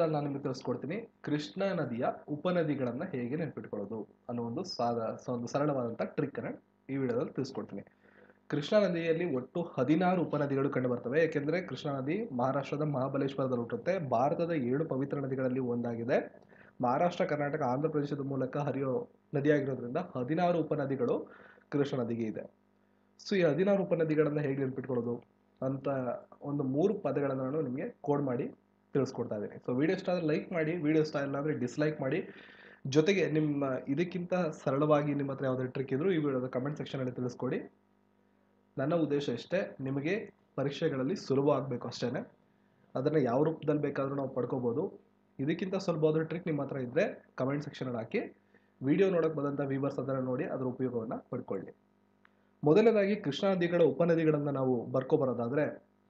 ವಿಡಿಯೋದಲ್ಲಿ ನಾನು ನಿಮಗೆ ತಿಳಿಸ್ಕೊಡ್ತೀನಿ ಕೃಷ್ಣಾ ನದಿಯ ಉಪನದಿಗಳನ್ನು ಹೇಗೆ ನೆನ್ಪಿಟ್ಕೊಳ್ಳೋದು ಅನ್ನೋ ಒಂದು ಸಾದ ಸ- ಒಂದು ಸರಳವಾದಂಥ ಟ್ರಿಕ್ಕನ್ನು ಈ ವಿಡಿಯೋದಲ್ಲಿ ತಿಳಿಸ್ಕೊಡ್ತೀನಿ ಕೃಷ್ಣಾ ನದಿಯಲ್ಲಿ ಒಟ್ಟು ಹದಿನಾರು ಉಪನದಿಗಳು ಕಂಡು ಬರ್ತವೆ ಏಕೆಂದರೆ ಕೃಷ್ಣಾ ನದಿ ಮಹಾರಾಷ್ಟ್ರದ ಮಹಾಬಲೇಶ್ವರದಲ್ಲಿ ಹುಟ್ಟುತ್ತೆ ಭಾರತದ ಏಳು ಪವಿತ್ರ ನದಿಗಳಲ್ಲಿ ಒಂದಾಗಿದೆ ಮಹಾರಾಷ್ಟ್ರ ಕರ್ನಾಟಕ ಆಂಧ್ರ ಪ್ರದೇಶದ ಮೂಲಕ ಹರಿಯೋ ನದಿಯಾಗಿರೋದ್ರಿಂದ ಹದಿನಾರು ಉಪನದಿಗಳು ಕೃಷ್ಣಾ ನದಿಗೆ ಇದೆ ಸೊ ಈ ಹದಿನಾರು ಉಪನದಿಗಳನ್ನು ಹೇಗೆ ನೆನ್ಪಿಟ್ಕೊಳ್ಳೋದು ಅಂತ ಒಂದು ಮೂರು ಪದಗಳನ್ನು ನಾನು ನಿಮಗೆ ಕೋಡ್ ಮಾಡಿ ತಿಳಿಸ್ಕೊಡ್ತಾ ಇದ್ದೀನಿ ಸೊ ವಿಡಿಯೋ ಇಷ್ಟ ಆದರೆ ಲೈಕ್ ಮಾಡಿ ವಿಡಿಯೋ ಇಷ್ಟ ಇಲ್ಲ ಅಂದರೆ ಡಿಸ್ಲೈಕ್ ಮಾಡಿ ಜೊತೆಗೆ ನಿಮ್ಮ ಇದಕ್ಕಿಂತ ಸರಳವಾಗಿ ನಿಮ್ಮ ಹತ್ರ ಯಾವುದೇ ಟ್ರಿಕ್ ಇದ್ರೂ ಈ ವಿಡಿಯೋದ ಕಮೆಂಟ್ ಸೆಕ್ಷನಲ್ಲಿ ತಿಳಿಸ್ಕೊಡಿ ನನ್ನ ಉದ್ದೇಶ ಇಷ್ಟೇ ನಿಮಗೆ ಪರೀಕ್ಷೆಗಳಲ್ಲಿ ಸುಲಭ ಆಗಬೇಕು ಅಷ್ಟೇ ಅದನ್ನು ಯಾವ ರೂಪದಲ್ಲಿ ಬೇಕಾದರೂ ನಾವು ಪಡ್ಕೋಬೋದು ಇದಕ್ಕಿಂತ ಸುಲಭವಾದ ಟ್ರಿಕ್ ನಿಮ್ಮ ಹತ್ರ ಇದ್ದರೆ ಕಮೆಂಟ್ ಸೆಕ್ಷನಲ್ಲಿ ಹಾಕಿ ವಿಡಿಯೋ ನೋಡೋಕೆ ಬಂದಂಥ ವ್ಯೂವರ್ಸ್ ಅದನ್ನು ನೋಡಿ ಅದರ ಉಪಯೋಗವನ್ನು ಪಡ್ಕೊಳ್ಳಿ ಮೊದಲನೇದಾಗಿ ಕೃಷ್ಣಾ ನದಿಗಳ ಉಪನದಿಗಳನ್ನು ನಾವು ಬರ್ಕೊಬರೋದಾದ್ರೆ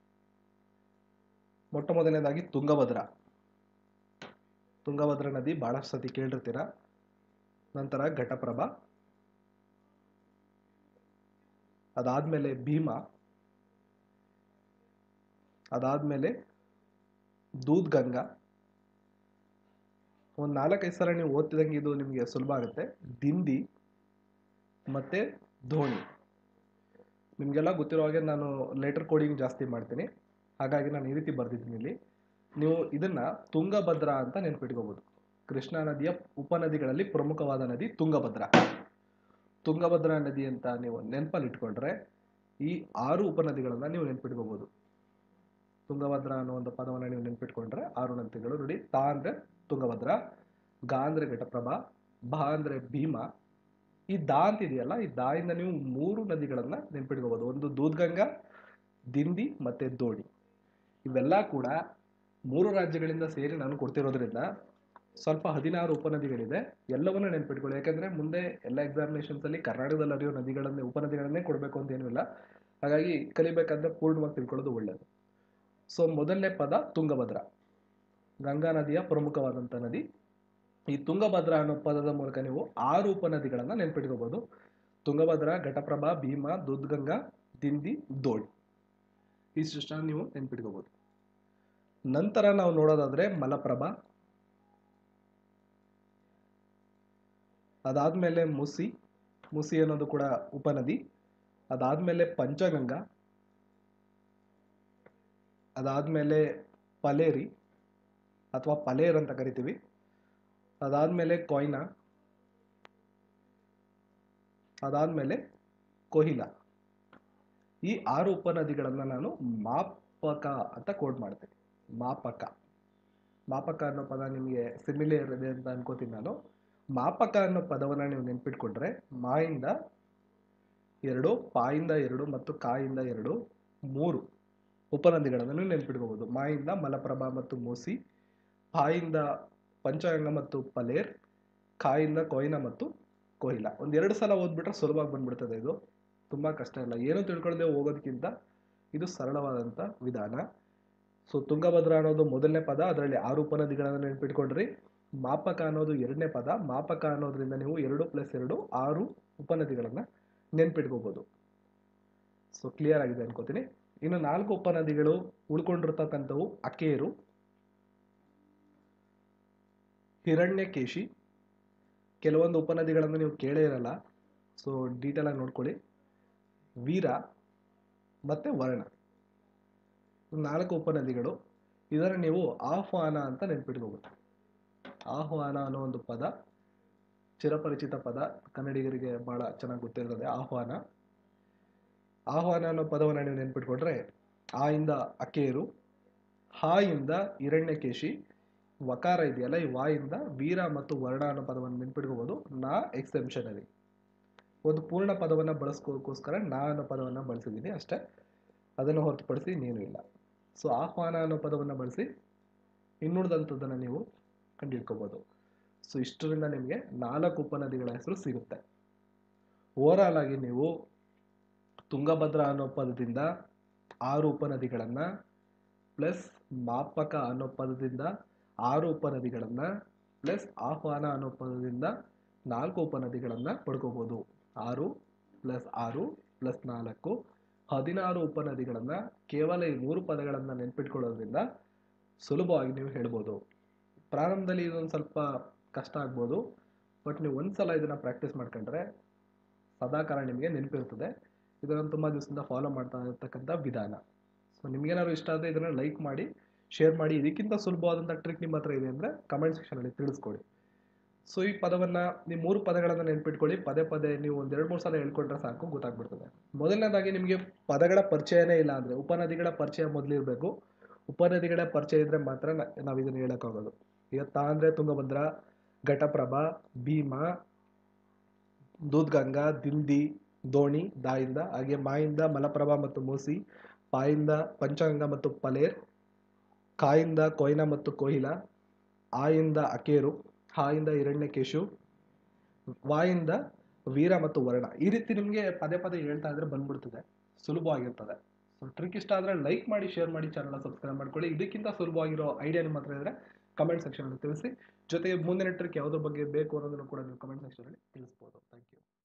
ಮೊಟ್ಟ ಮೊದಲನೇದಾಗಿ ತುಂಗಭದ್ರಾ ತುಂಗಭದ್ರಾ ನದಿ ಬಹಳಷ್ಟು ಸತಿ ಕೇಳಿರ್ತೀರ ನಂತರ ಘಟಪ್ರಭಾ ಅದಾದ್ಮೇಲೆ ಭೀಮಾ ಅದಾದ್ಮೇಲೆ ದೂದ್ಗಂಗಾ ಒಂದು ನಾಲ್ಕೈದು ಸಲ ನೀವು ಓದ್ತಿದಂಗೆ ಇದು ನಿಮಗೆ ಸುಲಭ ಆಗುತ್ತೆ ದಿಂದಿ ಮತ್ತೆ ಧೋಣಿ ನಿಮಗೆಲ್ಲ ಗೊತ್ತಿರೋ ಹಾಗೆ ನಾನು ಲೆಟರ್ ಕೋಡಿಂಗ್ ಜಾಸ್ತಿ ಮಾಡ್ತೀನಿ ಹಾಗಾಗಿ ನಾನು ಈ ರೀತಿ ಬರೆದಿದ್ದೀನಿ ಇಲ್ಲಿ ನೀವು ಇದನ್ನ ತುಂಗಭದ್ರಾ ಅಂತ ನೆನ್ಪಿಟ್ಕೋಬಹುದು ಕೃಷ್ಣಾ ನದಿಯ ಉಪನದಿಗಳಲ್ಲಿ ಪ್ರಮುಖವಾದ ನದಿ ತುಂಗಭದ್ರಾ ತುಂಗಭದ್ರಾ ನದಿ ಅಂತ ನೀವು ನೆನಪಲ್ಲಿ ಇಟ್ಕೊಂಡ್ರೆ ಈ ಆರು ಉಪನದಿಗಳನ್ನ ನೀವು ನೆನ್ಪಿಟ್ಕೋಬಹುದು ತುಂಗಭದ್ರಾ ಅನ್ನೋ ಒಂದು ಪದವನ್ನು ನೀವು ನೆನ್ಪಿಟ್ಕೊಂಡ್ರೆ ಆರು ನದಿಗಳು ನೋಡಿ ತಾ ಅಂದ್ರೆ ತುಂಗಭದ್ರಾ ಗಾ ಅಂದ್ರೆ ಘಟಪ್ರಭಾ ಭಾ ಅಂದ್ರೆ ಭೀಮಾ ಈ ದಾ ಅಂತ ಇದೆಯಲ್ಲ ಈ ದಾ ಇಂದ ನೀವು ಮೂರು ನದಿಗಳನ್ನ ನೆನ್ಪಿಟ್ಕೋಬಹುದು ಒಂದು ದೂದ್ಗಂಗಾ ದಿಂದಿ ಮತ್ತೆ ದೋಣಿ ಇವೆಲ್ಲ ಕೂಡ ಮೂರು ರಾಜ್ಯಗಳಿಂದ ಸೇರಿ ನಾನು ಕೊಡ್ತಿರೋದ್ರಿಂದ ಸ್ವಲ್ಪ ಹದಿನಾರು ಉಪನದಿಗಳಿದೆ ಎಲ್ಲವನ್ನೂ ನೆನ್ಪಿಟ್ಕೊಳ್ಳಿ ಯಾಕಂದ್ರೆ ಮುಂದೆ ಎಲ್ಲ ಎಕ್ಸಾಮಿನೇಷನ್ಸ್ ಅಲ್ಲಿ ಕರ್ನಾಟಕದಲ್ಲಿ ಹರಿಯೋ ನದಿಗಳನ್ನೇ ಉಪನದಿಗಳನ್ನೇ ಕೊಡಬೇಕು ಅಂತ ಏನೂ ಇಲ್ಲ ಹಾಗಾಗಿ ಕಲಿಬೇಕಾದ್ರೆ ಪೂರ್ಣವಾಗಿ ತಿಳ್ಕೊಳ್ಳೋದು ಒಳ್ಳೆಯದು ಸೊ ಮೊದಲನೇ ಪದ ತುಂಗಭದ್ರಾ ಗಂಗಾ ನದಿಯ ಪ್ರಮುಖವಾದಂಥ ನದಿ ಈ ತುಂಗಭದ್ರಾ ಅನ್ನೋ ಪದದ ಮೂಲಕ ನೀವು ಆರು ಉಪನದಿಗಳನ್ನ ನೆನ್ಪಿಟ್ಕೋಬಹುದು ತುಂಗಭದ್ರಾ ಘಟಪ್ರಭಾ ಭೀಮಾ ದುದ್ಗಂಗಾ ದಿಂದಿ ದೋಣಿ ಇಷ್ಟನ್ನ ನೀವು ನೆನ್ಪಿಟ್ಕೋಬಹುದು ನಂತರ ನಾವು ನೋಡೋದಾದ್ರೆ ಮಲಪ್ರಭಾ ಅದಾದ್ಮೇಲೆ ಮುಸಿ ಮುಸಿ ಅನ್ನೋದು ಕೂಡ ಉಪನದಿ ಅದಾದ್ಮೇಲೆ ಪಂಚಗಂಗಾ ಅದಾದ್ಮೇಲೆ ಪಲೇರಿ ಅಥವಾ ಪಲೇರ್ ಅಂತ ಕರಿತೀವಿ ಅದಾದ್ಮೇಲೆ ಕೊಯ್ನಾ ಅದಾದ್ಮೇಲೆ ಕೊಹಿಲಾ ಈ ಆರು ಉಪನದಿಗಳನ್ನ ನಾನು ಮಾಪಕ ಅಂತ ಕೋಡ್ ಮಾಡ್ತೀನಿ ಮಾಪಕ ಮಾಪಕ ಅನ್ನೋ ಪದ ನಿಮಗೆ ಸಿಮಿಲಿಯರ್ ಇದೆ ಅಂತ ಅನ್ಕೋತೀನಿ ನಾನು ಮಾಪಕ ಅನ್ನೋ ಪದವನ್ನ ನೀವು ನೆನ್ಪಿಟ್ಕೊಂಡ್ರೆ ಮಾಯಿಂದ ಎರಡು ಪಾಯಿಂದ ಎರಡು ಮತ್ತು ಕಾಯಿಂದ ಎರಡು ಮೂರು ಉಪನದಿಗಳನ್ನು ನೀವು ನೆನ್ಪಿಟ್ಕೋಬಹುದು ಮಾಯಿಂದ ಮಲಪ್ರಭಾ ಮತ್ತು ಮೂಸಿ ಪಾಯಿಂದ ಪಂಚಗಂಗಾ ಮತ್ತು ಪಲೇರ್ ಕಾಯಿಂದ ಕೊಯ್ನಾ ಮತ್ತು ಕೊಯ್ಲಾ ಒಂದ್ ಎರಡು ಸಲ ಓದ್ಬಿಟ್ರೆ ಸುಲಭವಾಗಿ ಬಂದ್ಬಿಡ್ತದೆ ಇದು ತುಂಬಾ ಕಷ್ಟ ಇಲ್ಲ ಏನು ತಿಳ್ಕೊಳ್ಳದೆ ಹೋಗೋದಕ್ಕಿಂತ ಇದು ಸರಳವಾದಂಥ ವಿಧಾನ ಸೊ ತುಂಗಭದ್ರಾ ಅನ್ನೋದು ಮೊದಲನೇ ಪದ ಅದರಲ್ಲಿ ಆರು ಉಪನದಿಗಳನ್ನು ನೆನ್ಪಿಟ್ಕೊಂಡ್ರಿ ಮಾಪಕ ಅನ್ನೋದು ಎರಡನೇ ಪದ ಮಾಪಕ ಅನ್ನೋದ್ರಿಂದ ನೀವು ಎರಡು ಪ್ಲಸ್ ಎರಡು ಆರು ಉಪನದಿಗಳನ್ನ ನೆನ್ಪಿಟ್ಕೋಬಹುದು ಸೊ ಕ್ಲಿಯರ್ ಆಗಿದೆ ಅನ್ಕೋತೀನಿ ಇನ್ನು ನಾಲ್ಕು ಉಪನದಿಗಳು ಉಳ್ಕೊಂಡಿರ್ತಕ್ಕಂಥವು ಅಕೇರು ಹಿರಣ್ಯಕೇಶಿ ಕೆಲವೊಂದು ಉಪನದಿಗಳನ್ನು ನೀವು ಕೇಳೇ ಇರಲ್ಲ ಸೊ ಡೀಟೇಲ್ ಆಗಿ ನೋಡ್ಕೊಳ್ಳಿ ವೀರ ಮತ್ತೆ ವರ್ಣ ಇವು ನಾಲ್ಕು ಉಪನದಿಗಳು ಇದನ್ನು ನೀವು ಆಹ್ವಾನ ಅಂತ ನೆನ್ಪಿಟ್ಕೋಬಹುದು ಆಹ್ವಾನ ಅನ್ನೋ ಒಂದು ಪದ ಚಿರಪರಿಚಿತ ಪದ ಕನ್ನಡಿಗರಿಗೆ ಬಹಳ ಚೆನ್ನಾಗಿ ಗೊತ್ತಿರ್ತದೆ ಆಹ್ವಾನ ಆಹ್ವಾನ ಅನ್ನೋ ಪದವನ್ನು ನೀವು ನೆನ್ಪಿಟ್ಕೊಂಡ್ರೆ ಆ ಇಂದ ಅಕೇರು ಹಾ ಇಂದ ಹಿರಣ್ಯಕೇಶಿ ವಕಾರ ಇದೆಯಲ್ಲ ಈ ವಾ ಇಂದ ವೀರ ಮತ್ತು ವರ್ಣ ಅನ್ನೋ ಪದವನ್ನು ನೆನ್ಪಿಟ್ಕೋಬಹುದು ನಾ ಎಕ್ಸೆಂಪ್ಷನ್ ಅಲ್ಲಿ ಒಂದು ಪೂರ್ಣ ಪದವನ್ನು ಬಳಸ್ಕೋಕ್ಕೋಸ್ಕರ ನಾ ಅನ್ನೋ ಪದವನ್ನು ಬಳಸಿದ್ದೀನಿ ಅಷ್ಟೇ ಅದನ್ನು ಹೊರತುಪಡಿಸಿ ಇನ್ನೇನು ಇಲ್ಲ ಸೊ ಆಹ್ವಾನ ಅನ್ನೋ ಪದವನ್ನು ಬಳಸಿ ಇನ್ನುಳಿದಂಥದ್ದನ್ನು ನೀವು ಕಂಡುಹಿಡ್ಕೋಬೋದು ಸೊ ಇಷ್ಟರಿಂದ ನಿಮಗೆ ನಾಲ್ಕು ಉಪನದಿಗಳ ಹೆಸರು ಸಿಗುತ್ತೆ ಓವರಾಲ್ ಆಗಿ ನೀವು ತುಂಗಭದ್ರಾ ಅನ್ನೋ ಪದದಿಂದ ಆರು ಉಪನದಿಗಳನ್ನು ಪ್ಲಸ್ ಮಾಪಕ ಅನ್ನೋ ಪದದಿಂದ ಆರು ಉಪನದಿಗಳನ್ನು ಪ್ಲಸ್ ಆಹ್ವಾನ ಅನ್ನೋ ಪದದಿಂದ ನಾಲ್ಕು ಉಪನದಿಗಳನ್ನು ಪಡ್ಕೋಬೋದು ಆರು ಪ್ಲಸ್ ಆರು ಪ್ಲಸ್ ನಾಲ್ಕು ಹದಿನಾರು ಉಪನದಿಗಳನ್ನು ಕೇವಲ ಈ ಮೂರು ಪದಗಳನ್ನು ನೆನ್ಪಿಟ್ಕೊಳ್ಳೋದ್ರಿಂದ ಸುಲಭವಾಗಿ ನೀವು ಹೇಳ್ಬೋದು ಪ್ರಾರಂಭದಲ್ಲಿ ಇದೊಂದು ಸ್ವಲ್ಪ ಕಷ್ಟ ಆಗ್ಬೋದು ಬಟ್ ನೀವು ಒಂದ್ಸಲ ಇದನ್ನು ಪ್ರಾಕ್ಟೀಸ್ ಮಾಡ್ಕೊಂಡ್ರೆ ಸದಾಕಾಲ ನಿಮಗೆ ನೆನಪಿರ್ತದೆ ಇದನ್ನು ತುಂಬ ದಿವಸದಿಂದ ಫಾಲೋ ಮಾಡ್ತಾ ಇರ್ತಕ್ಕಂಥ ವಿಧಾನ ಸೊ ನಿಮ್ಗೇನಾದ್ರು ಇಷ್ಟ ಆದರೆ ಇದನ್ನು ಲೈಕ್ ಮಾಡಿ ಶೇರ್ ಮಾಡಿ ಇದಕ್ಕಿಂತ ಸುಲಭವಾದಂಥ ಟ್ರಿಕ್ ನಿಮ್ಮ ಹತ್ರ ಇದೆ ಅಂದರೆ ಕಮೆಂಟ್ ಸೆಕ್ಷನಲ್ಲಿ ತಿಳಿಸ್ಕೊಡಿ ಸೊ ಈ ಪದವನ್ನು ನೀವು ಮೂರು ಪದಗಳನ್ನು ನೆನ್ಪಿಟ್ಕೊಳ್ಳಿ ಪದೇ ಪದೇ ನೀವು ಒಂದು ಎರಡು ಮೂರು ಸಲ ಹೇಳ್ಕೊಂಡ್ರೆ ಸಾಕು ಗೊತ್ತಾಗ್ಬಿಡ್ತದೆ ಮೊದಲನೇದಾಗಿ ನಿಮಗೆ ಪದಗಳ ಪರಿಚಯನೇ ಇಲ್ಲ ಅಂದರೆ ಉಪನದಿಗಳ ಪರಿಚಯ ಮೊದಲಿರಬೇಕು ಉಪನದಿಗಳ ಪರಿಚಯ ಇದ್ದರೆ ಮಾತ್ರ ನಾವು ಇದನ್ನು ಹೇಳೋಕ್ಕಾಗೋದು ಈಗ ತಾ ಅಂದರೆ ತುಂಗಭದ್ರಾ ಘಟಪ್ರಭಾ ಭೀಮಾ ದೂದ್ಗಂಗಾ ದಿಂದಿ ದೋಣಿ ದಾಯಿಂದ ಹಾಗೆ ಮಾಯಿಂದ ಮಲಪ್ರಭಾ ಮತ್ತು ಮೂಸಿ ಪಾಯಿಂದ ಪಂಚಗಂಗಾ ಮತ್ತು ಪಲೇರ್ ಕಾಯಿಂದ ಕೊಯ್ನಾ ಮತ್ತು ಕೊಹಿಲಾ ಆಯಿಂದ ಅಕೇರು ಹಾಯಿಂದ ಹಿರಣ್ಯಕೇಶು ವಾಯಿಂದ ವೀರ ಮತ್ತು ವರ್ಣ ಈ ರೀತಿ ನಿಮಗೆ ಪದೇ ಪದೇ ಹೇಳ್ತಾ ಇದ್ರೆ ಬಂದ್ಬಿಡ್ತದೆ ಸುಲಭವಾಗಿರ್ತದೆ ಸೊ ಟ್ರಿಕ್ ಇಷ್ಟ ಆದರೆ ಲೈಕ್ ಮಾಡಿ ಶೇರ್ ಮಾಡಿ ಚಾನಲ್ನ ಸಬ್ಸ್ಕ್ರೈಬ್ ಮಾಡ್ಕೊಳ್ಳಿ ಇದಕ್ಕಿಂತ ಸುಲಭವಾಗಿರೋ ಐಡಿಯಾ ನಿಮ್ಮ ಹತ್ರ ಇದ್ದರೆ ಕಮೆಂಟ್ ಸೆಕ್ಷನಲ್ಲಿ ತಿಳಿಸಿ ಜೊತೆಗೆ ಮುಂದಿನ ಟ್ರಿಕ್ ಯಾವುದ್ರ ಬಗ್ಗೆ ಬೇಕು ಅನ್ನೋದನ್ನು ಕೂಡ ನೀವು ಕಮೆಂಟ್ ಸೆಕ್ಷನಲ್ಲಿ ತಿಳಿಸ್ಬೋದು ಥ್ಯಾಂಕ್ ಯು